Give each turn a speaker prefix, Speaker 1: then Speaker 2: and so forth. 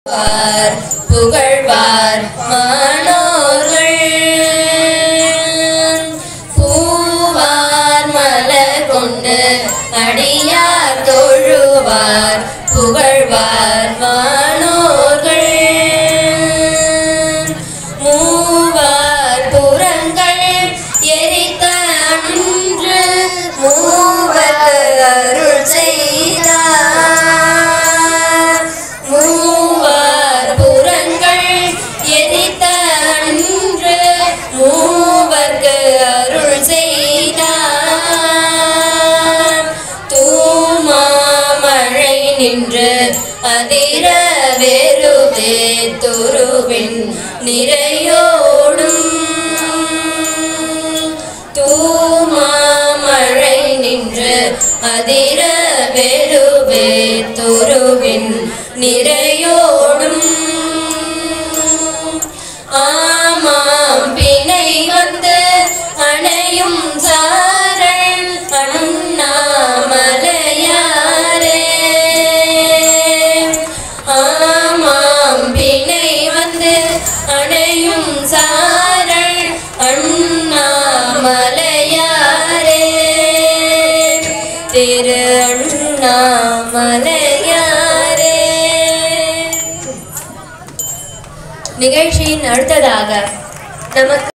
Speaker 1: புகழ்வார் புகழ்வார் மாணோர்கள் பூவார் மலர் கொண்டு அடியார் தொழுவார் புகழ்வார் மாணோர்கள் மூவார் புறங்கள் எரித்த அன்று மூவர் அருள் செய்தார் மூவர் புறங்கள் எரித்த அன்று மூவர்க்கு அருள் செய்தார் தூமாமழை நின்று அதிர வெறுவே துருவின் நிறையோடும் தூமாமழை நின்று அதிர வெறுவே துருவின் நிறையோடும் ஆமாம் பிணை வந்து அணையும் சாரள் அண்ணாமலையாரே ஆமாம் பிணை வந்து அணையும் சாரள் அண்ணாமலையாரே திரு அண்ணாமலையாரே நிகழ்ச்சியின் அடுத்ததாக நமக்கு